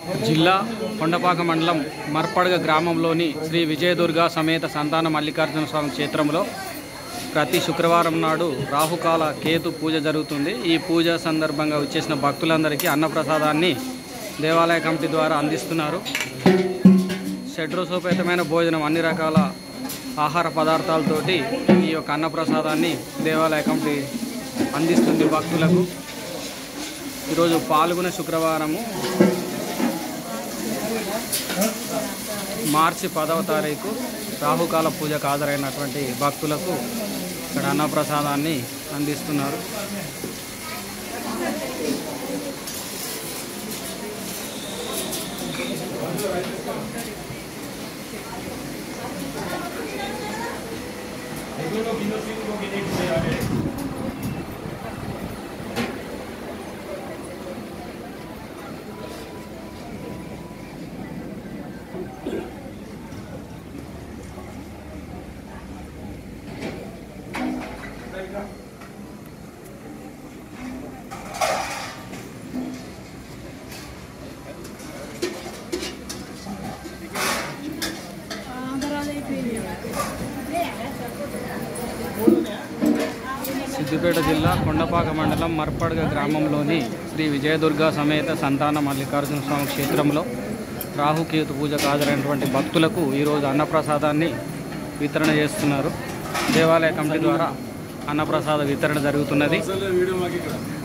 జిల్లా కొండపాక మండలం మర్పడగ గ్రామంలోని శ్రీ విజయదుర్గ సమేత సంతాన మల్లికార్జున స్వామి క్షేత్రంలో ప్రతి శుక్రవారం నాడు రాహుకాల కేతు పూజ జరుగుతుంది ఈ పూజ సందర్భంగా వచ్చేసిన భక్తులందరికీ అన్నప్రసాదాన్ని దేవాలయ కమిటీ ద్వారా అందిస్తున్నారు షడ్రోసోపేతమైన భోజనం అన్ని రకాల ఆహార పదార్థాలతోటి ఈ యొక్క అన్నప్రసాదాన్ని దేవాలయ కమిటీ అందిస్తుంది భక్తులకు ఈరోజు పాల్గొనే శుక్రవారము మార్చి పదవ తారీఖు రాహుకాల పూజకు హాజరైనటువంటి భక్తులకు ఇక్కడ అన్నప్రసాదాన్ని అందిస్తున్నారు సిద్దిపేట జిల్లా కొండపాక మండలం మర్పడగ గ్రామంలోని శ్రీ విజయదుర్గ సమేత సంతాన మల్లికార్జున స్వామి క్షేత్రంలో రాహుకేతు పూజకు హాజరైనటువంటి భక్తులకు ఈరోజు అన్నప్రసాదాన్ని వితరణ చేస్తున్నారు దేవాలయ కమిటీ ద్వారా అన్నప్రసాద వితరణ జరుగుతున్నది